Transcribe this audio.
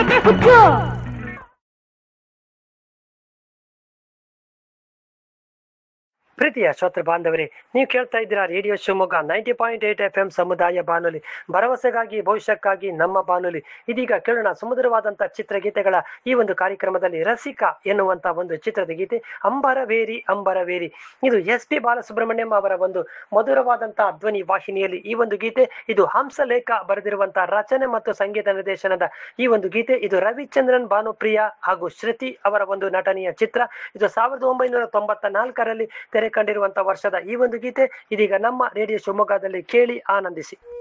ಯಾಕೆ ಹುಚ್ಚು ಪ್ರೀತಿಯ ಶ್ರೋತೃ ಬಾಂಧವರೇ ನೀವು ಕೇಳ್ತಾ ಇದ್ದೀರಾ radio Shivamogga ninety point eight F M ಸಮುದಾಯ ಬಾನುಲಿ ಭರವಸೆಗಾಗಿ ಭವಿಷ್ಯಕ್ಕಾಗಿ ನಮ್ಮ ಬಾನುಲಿ ಇದೀಗ ಕೇಳೋಣ ಸುಮಧುರವಾದಂತಹ ಚಿತ್ರಗೀತೆಗಳ ಈ ಒಂದು ಕಾರ್ಯಕ್ರಮದಲ್ಲಿ ರಸಿಕಾ ಎನ್ನುವಂತ ಒಂದು ಚಿತ್ರದ ಗೀತೆ ಅಂಬರವೇರಿ ಅಂಬರವೇರಿ ಇದು ಎಸ್ ಪಿ ಬಾಲಸುಬ್ರಹ್ಮಣ್ಯಂ ಅವರ ಒಂದು ಮಧುರವಾದಂತಹ ಧ್ವನಿ ವಾಹಿನಿಯಲ್ಲಿ ಈ ಒಂದು ಗೀತೆ ಇದು ಹಂಸಲೇಖ ಬರೆದಿರುವಂತಹ ರಚನೆ ಮತ್ತು ಸಂಗೀತ ನಿರ್ದೇಶನದ ಈ ಒಂದು ಗೀತೆ ಇದು ರವಿಚಂದ್ರನ್ ಭಾನುಪ್ರಿಯ ಹಾಗೂ ಶ್ರುತಿ ಅವರ ಒಂದು ನಟನೆಯ ಚಿತ್ರ ಇದು ಸಾವಿರದ ಒಂಬೈನೂರ ತೊಂಬತ್ತ ನಾಲ್ಕರಲ್ಲಿ ತೆರೆ ಕಂಡಿರುವಂತಹ ವರ್ಷದ ಈ ಒಂದು ಗೀತೆ ಇದೀಗ ನಮ್ಮ ರೇಡಿಯೋ ಶಿವಮೊಗ್ಗದಲ್ಲಿ ಕೇಳಿ ಆನಂದಿಸಿ